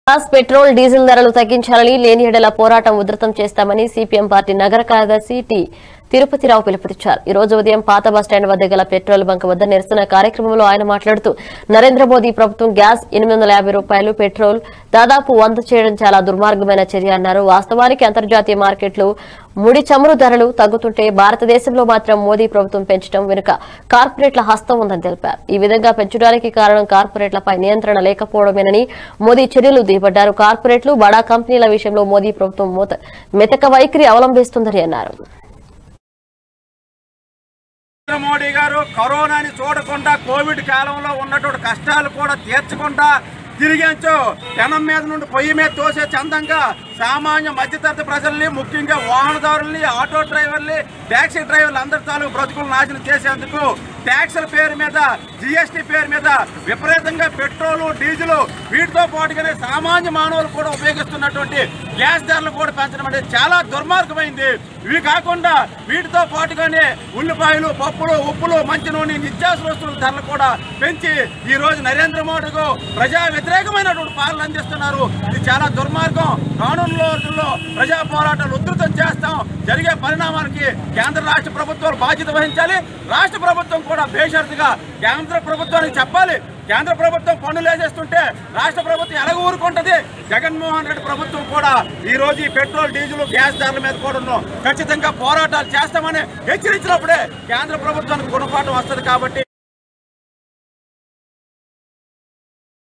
gas petrol diesel ధరలు తగ్గించాలని లేని ఎడల పోరాటం ఉధృతం చేస్తామని సిపిఎం పార్టీ నగర కార్యదర్శి టి తిరుపతిరావు పిలుపునిచ్చారు ఈ రోజు ఉదయం పాత బస్టాండ్ వద్ద గల పెట్రోల్ బంక్ వద్ద నిరసన కార్యక్రమంలో ఆయన మాట్లాడుతూ నరేంద్ర మోదీ ప్రభుత్వం గ్యాస్ ఎనిమిది వందల యాభై రూపాయలు పెట్రోల్ దాదాపు వంద చేయడం చాలా దుర్మార్గమైన చర్య అన్నారు వాస్తవానికి అంతర్జాతీయ మార్కెట్లు ముడి చమురు ధరలు తగ్గుతుంటే భారతదేశంలో మాత్రం మోదీ ప్రభుత్వం పెంచడం వెనుక కార్పొరేట్ల హస్తం ఉందని తెలిపారు ఈ విధంగా పెంచడానికి కారణం కార్పొరేట్లపై నియంత్రణ లేకపోవడమేనని మోదీ చర్యలు దిగబడ్డారు కార్పొరేట్లు బడా కంపెనీల విషయంలో మోదీ ప్రభుత్వం మూత- మెతక వైఖరి అవలంబిస్తుందని అన్నారు నరేంద్ర మోడీ గారు కరోనాని చూడకుండా కోవిడ్ కాలంలో ఉన్నటువంటి కష్టాలు కూడా తీర్చకుండా తిరిగించు జనం మీద నుండి పొయ్యి మీద తోసే చందంగా సామాన్య మధ్యతరగతి ప్రజల్ని ముఖ్యంగా వాహనదారుల్ని ఆటో డ్రైవర్ని ట్యాక్సీ డ్రైవర్లు అందరి తాలూకు బ్రతుకులు నాశనం చేసేందుకు ట్యాక్సుల పేరు మీద జిఎస్టీ పేరు మీద విపరీతంగా పెట్రోలు డీజిల్ వీటితో పాటుగానే సామాన్య మానవులు కూడా ఉపయోగిస్తున్నటువంటి గ్యాస్ ధరలు కూడా పెంచడం అనేది చాలా దుర్మార్గమైంది ఇవి కాకుండా వీటితో పాటుగానే ఉల్లిపాయలు పప్పులు ఉప్పులు మంచి నూనె నిత్యావసర వస్తువుల ధరలు కూడా పెంచి ఈ రోజు నరేంద్ర మోడీకు ప్రజా వ్యతిరేకమైనటువంటి పాలన అందిస్తున్నారు ఇది చాలా దుర్మార్గం రానున్న రోజుల్లో ప్రజా పోరాటాలు ఉధృతం చేస్తాం జరిగే పరిణామానికి కేంద్ర రాష్ట్ర ప్రభుత్వాలు బాధ్యత వహించాలి రాష్ట్ర ప్రభుత్వం కూడా బేషరతుగా కేంద్ర ప్రభుత్వానికి చెప్పాలి కేంద్ర ప్రభుత్వం పన్నులు వేసేస్తుంటే రాష్ట్ర ప్రభుత్వం ఎలాగ ఊరుకుంటది జగన్మోహన్ రెడ్డి ప్రభుత్వం కూడా ఈ రోజు ఈ పెట్రోల్ డీజిల్ గ్యాస్ ధరల మీద కూడా ఖచ్చితంగా పోరాటాలు చేస్తామని హెచ్చరించినప్పుడే కేంద్ర ప్రభుత్వానికి గుణపాఠం వస్తుంది కాబట్టి